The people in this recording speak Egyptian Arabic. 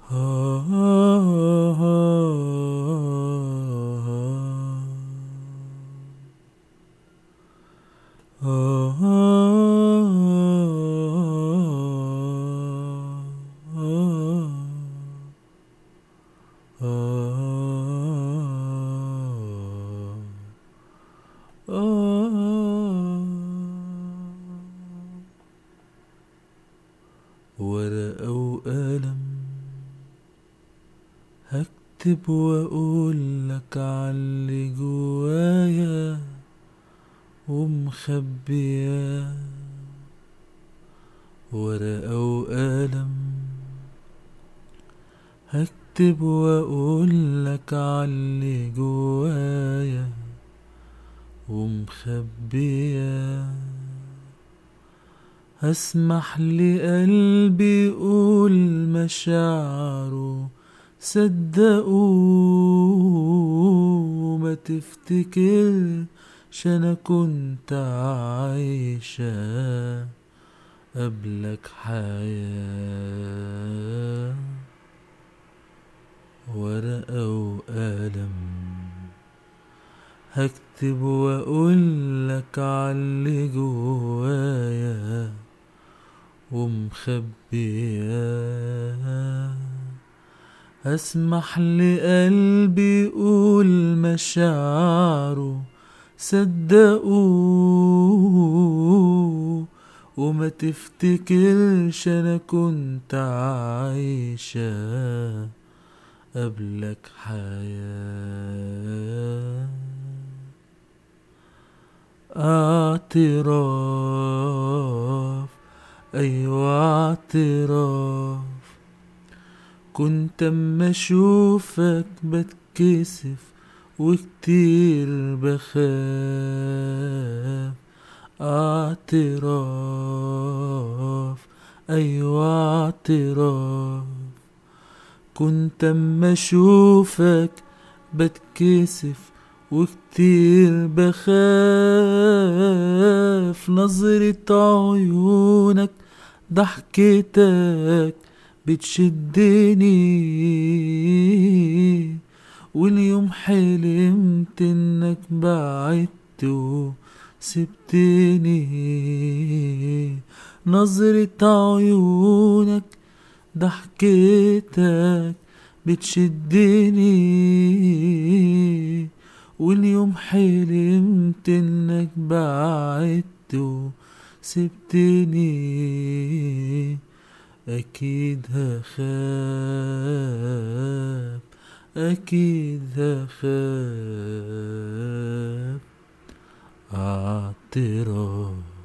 ورقة وقلم هكتب وأقولك عاللي جوايا ومخبياه ورقة وقلم هكتب وأقولك عاللي جوايا ومخبياه هسمح لقلبي يقول مشاعره صدقوا ما تفتكرش انا كنت عايشة قبلك حياة ورقة وقلم هكتب واقولك عاللي جوايا ومخبياه اسمح لقلبي يقول مشاعره صدقوا وما تفتكرش انا كنت عايشة قبلك حياة اعتراف ايوه اعتراف كنت اما اشوفك بتكسف وكتير بخاف اعتراف ايوه اعتراف كنت اما اشوفك بتكسف وكتير بخاف نظرة عيونك ضحكتك بتشدني واليوم حلمت انك بعدت وسبتني نظرة عيونك ضحكتك بتشدني واليوم حلمت انك بعدت وسبتني اكيد هخاف اكيد هخاف اعتراف